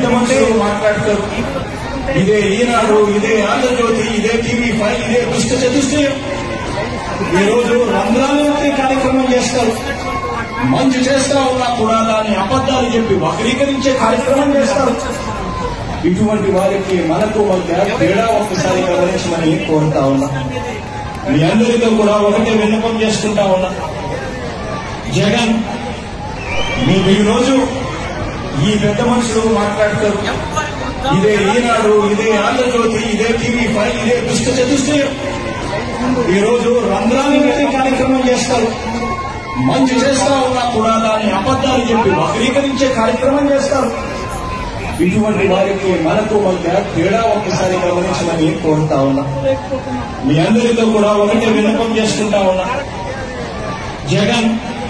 మనుషులు మాట్లాడతారు ఇదే ఈనాడు ఇదే ఆంధ్రజ్యోతి ఇదే టీవీ ఫైవ్ ఇదే దుష్ట చతుష్టయం ఈ రోజు రంధ్రాలు వంటి కార్యక్రమం చేస్తారు మంచి చేస్తా ఉన్నా కూడా దాని అబద్ధాలు చెప్పి వక్రీకరించే కార్యక్రమం చేస్తారు ఇటువంటి వారికి మనకు మధ్య తేడా ఒక్కసారి గమనించమని కోరుతా ఉన్నా మీ అందరితో కూడా ఒకటే విన్నపం చేసుకుంటా ఉన్నా జగన్ మీకు ఈ రోజు ఈ పెద్ద మనుషులు మాట్లాడతారు ఇదే ఈనాడు ఇదే ఆంధ్రజ్యోతి ఇదే టీవీ ఫైవ్ ఇదే దుష్ట చతుష్టయం ఈ రోజు రంధ్రాలు వంటి కార్యక్రమం చేస్తారు మంచి చేస్తా ఉన్నా కూడా దాని అబద్ధాలు చెప్పి వక్రీకరించే కార్యక్రమం చేస్తారు ఇటువంటి వారికి మనకు మధ్య తేడా ఒక్కసారి గమనించమని కోరుతా ఉన్నా మీ అందరితో కూడా ఒకటే విన్నపం చేసుకుంటా ఉన్నా జగన్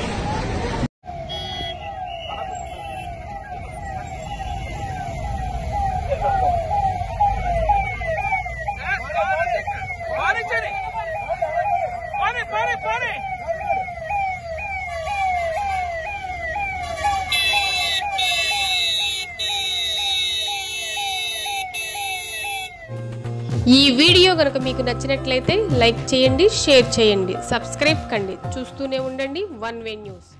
పాలించండి పాని పాని పాని ఈ వీడియో కనుక మీకు నచ్చినట్లయితే లైక్ చేయండి షేర్ చేయండి సబ్స్క్రైబ్ కండి చూస్తూనే ఉండండి వన్ వే న్యూస్